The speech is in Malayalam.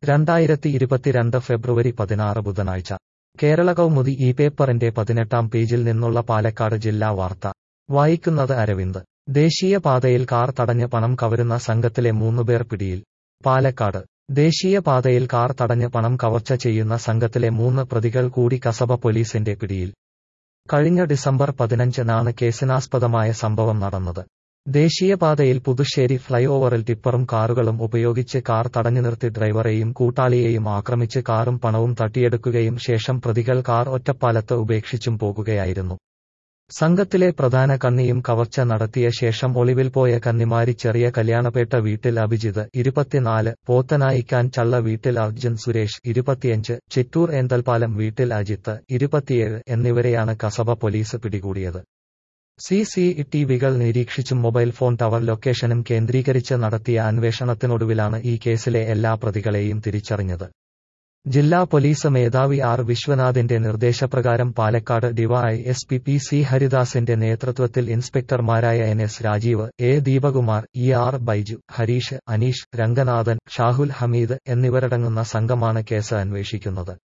രണ്ടായിരത്തി ഇരുപത്തിരണ്ട് ഫെബ്രുവരി പതിനാറ് ബുധനാഴ്ച കേരള കൗമുദി ഈ പേപ്പറിന്റെ പതിനെട്ടാം പേജിൽ നിന്നുള്ള പാലക്കാട് ജില്ലാ വാർത്ത വായിക്കുന്നത് അരവിന്ദ് ദേശീയപാതയിൽ കാർ തടഞ്ഞ് പണം കവരുന്ന സംഘത്തിലെ മൂന്നുപേർ പിടിയിൽ പാലക്കാട് ദേശീയപാതയിൽ കാർ തടഞ്ഞ് പണം കവർച്ച ചെയ്യുന്ന സംഘത്തിലെ മൂന്ന് പ്രതികൾ കൂടി കസബ പോലീസിന്റെ പിടിയിൽ കഴിഞ്ഞ ഡിസംബർ പതിനഞ്ചിനാണ് കേസിനാസ്പദമായ സംഭവം നടന്നത് ദേശീയപാതയിൽ പുതുശ്ശേരി ഫ്ലൈ ഓവറിൽ ടിപ്പറും കാറുകളും ഉപയോഗിച്ച് കാർ തടഞ്ഞു നിർത്തി ഡ്രൈവറെയും കൂട്ടാളിയെയും ആക്രമിച്ച് കാറും പണവും തട്ടിയെടുക്കുകയും ശേഷം പ്രതികൾ കാർ ഒറ്റപ്പാലത്ത് ഉപേക്ഷിച്ചും പോകുകയായിരുന്നു സംഘത്തിലെ പ്രധാന കണ്ണിയും കവർച്ച നടത്തിയ ശേഷം ഒളിവിൽ പോയ കന്നിമാരി ചെറിയ കല്യാണപേട്ട വീട്ടിൽ അഭിജിത്ത് ഇരുപത്തിനാല് പോത്തനായിക്കാൻ ചള്ള വീട്ടിൽ അർജുൻ സുരേഷ് ഇരുപത്തിയഞ്ച് ചിറ്റൂർ ഏന്തൽപാലം വീട്ടിൽ അജിത്ത് ഇരുപത്തിയേഴ് എന്നിവരെയാണ് കസബ പോലീസ് പിടികൂടിയത് സി സി ടിവികൾ നിരീക്ഷിച്ചും മൊബൈൽ ഫോൺ ടവർ ലൊക്കേഷനും കേന്ദ്രീകരിച്ച് നടത്തിയ അന്വേഷണത്തിനൊടുവിലാണ് ഈ കേസിലെ എല്ലാ പ്രതികളെയും തിരിച്ചറിഞ്ഞത് ജില്ലാ പോലീസ് മേധാവി ആർ വിശ്വനാഥിന്റെ നിർദ്ദേശപ്രകാരം Palakkad DY S P P C ഹരിദാസിന്റെ നേതൃത്വത്തിൽ ഇൻസ്പെക്ടർമാരായ N S Rajeev A Deepakumar E R Baiju Hareesh Aneesh Ranganathan Shahul Hameed എന്നിവരടങ്ങുന്ന സംഘമാണ് കേസ് അന്വേഷിക്കുന്നത്